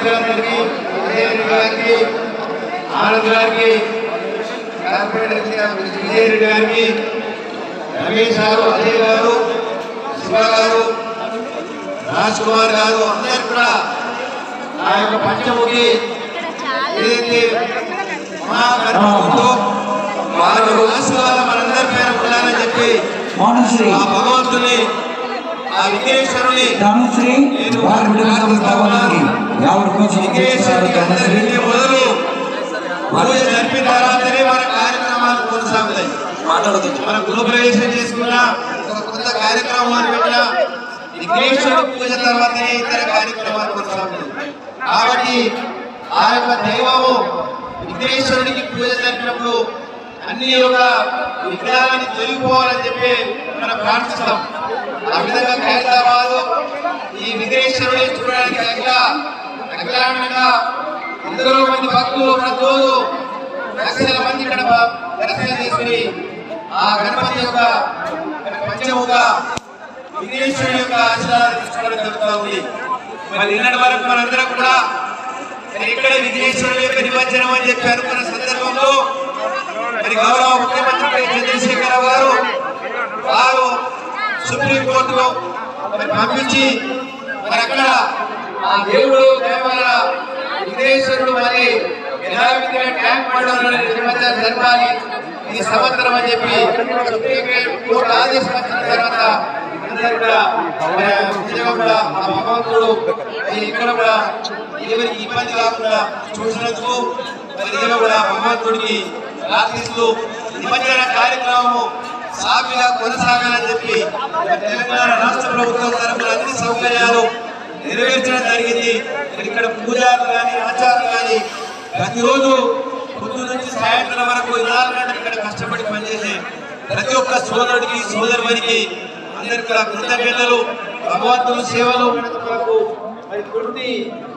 పెద్దలందరికీ విజయరెడ్డి గారికి ఆనంద్ గారికి కార్పొరేటర్ విజయరెడ్డి గారికి రమేష్ గారు అజయ్ గారు శివ గారు రాజ్ కుమార్ గారు అందరు కూడా ఆ యొక్క పంచముఖి ఏదైతే మహాగణపతితో వారి ఆశీర్వాదం మనందరి పేరు ఉండాలని చెప్పి మౌనశ్రీ ఆ భగవంతుని ఆ విఘ్నేశ్వరుని ధనుశ్రీ వారి విడుదల స్థావరానికి యాభై కోసం విఘ్నేశ్వరుని ధనుశ్రీ అందరికీ మొదలు పూజ జరిపిన తర్వాతనే మన కార్యక్రమాలు కొనసాగుతాయి మాట్లాడుతుంది మన గృహప్రవేశం చేసుకున్న ఒక కొత్త కార్యక్రమాలు పెట్టిన విఘ్నేశ్వరుడు పూజ తర్వాతనే ఇతర కార్యక్రమాలు కొనసాగుతాయి కాబట్టి ఆ యొక్క దైవము విఘ్నేశ్వరుడికి పూజ జరిపినప్పుడు అన్ని యొక్క విగ్రహాన్ని తొలగిపోవాలని చెప్పి మనం ప్రార్థిస్తాం ఆ విధంగా ఖైరతాబాద్ ఈ విఘ్నేశ్వరుడిని చూడడానికి అఖిల అఖిలాండంగా ఎందరో మంది భక్తులు ప్రతిరోజు లక్షల మంది ఇక్కడ బ- దర్శనం చేసుకుని ఆ గణపతి యొక్క పంచముఖ విఘ్నేశ్వరుడి యొక్క ఆశీర్వాదాలు తీసుకోవడం జరుగుతూ ఉంది మరి నిన్నటి వరకు మనందరం కూడా మరి ఇక్కడ విఘ్నేశ్వరుడు యొక్క నిమజ్జనం అని చెప్పి అనుకున్న సందర్భంలో మరి గౌరవ ముఖ్యమంత్రి చంద్రశేఖరరావు గారు వారు సుప్రీంకోర్టులో మరి పంపించి మరి అక్కడ ఆ దేవుడు దేవాల విఘ్నేశ్వరుడు మరి యథావిధిగా ట్యాంక్ మండలంలో నిమజ్జనం జరపాలి ఈ సంవత్సరం అని చెప్పి సుప్రీంకోర్టు ఆదేశం వచ్చిన తర్వాత అందరూ కూడా మరి నిజంగా కూడా ఆ భగవంతుడు మరి ఇక్కడ కూడా ఎవరికి ఇబ్బంది కాకుండా చూసినందుకు మరి నిజంగా కూడా భగవంతుడికి ప్రార్థిస్తూ నిమజ్జన కార్యక్రమము సాఫీగా కొనసాగాలని చెప్పి మరి తెలంగాణ రాష్ట్ర ప్రభుత్వం తరఫున అన్ని సౌకర్యాలు నెరవేర్చడం జరిగింది మరి ఇక్కడ పూజారులు కానీ ఆచారాలు కానీ ప్రతిరోజు పొద్దు నుంచి సాయంత్రం వరకు ఇరవై నాలుగు గంటలు ఇక్కడ కష్టపడి పనిచేసే ప్రతి ఒక్క సోదరుడికి సోదరుడికి అందరికి కూడా కృతజ్ఞతలు భగవంతుని సేవలు కొరకు మరి కొట్టి